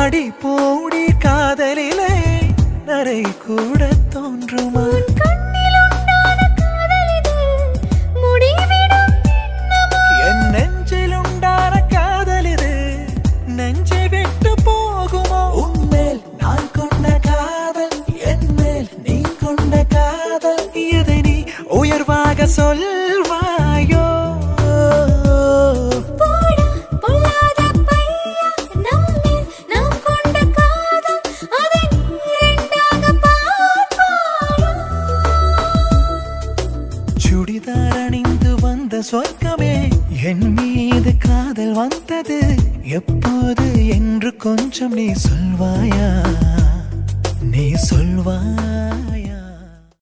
அடி போடி காதலிலே நரை கூட தோன்றுமா உன் கண்ணில் உண்டான காதல் இது முடிவிடும் எண்ணமோ என் நெஞ்சில் உண்டான காதல் இது நெஞ்சை விட்டு போகுமோ உன்மேல் நான் கொண்ட காதல் என் மேல் நீ கொண்ட காதல் இதை நீ உயர்வாக சொல்வாயோ போடா பொல்லாத பையா நம்மில் நாம் கொண்ட காதல் அதை நீ இரண்டாக பார்ப்பாயா சுடிதார் அணிந்து வந்த சொர்க்கமே என் மீது காதல் வந்தது எப்போது என்று கொஞ்சம் நீ சொல்வாயா நீ சொல்வாயா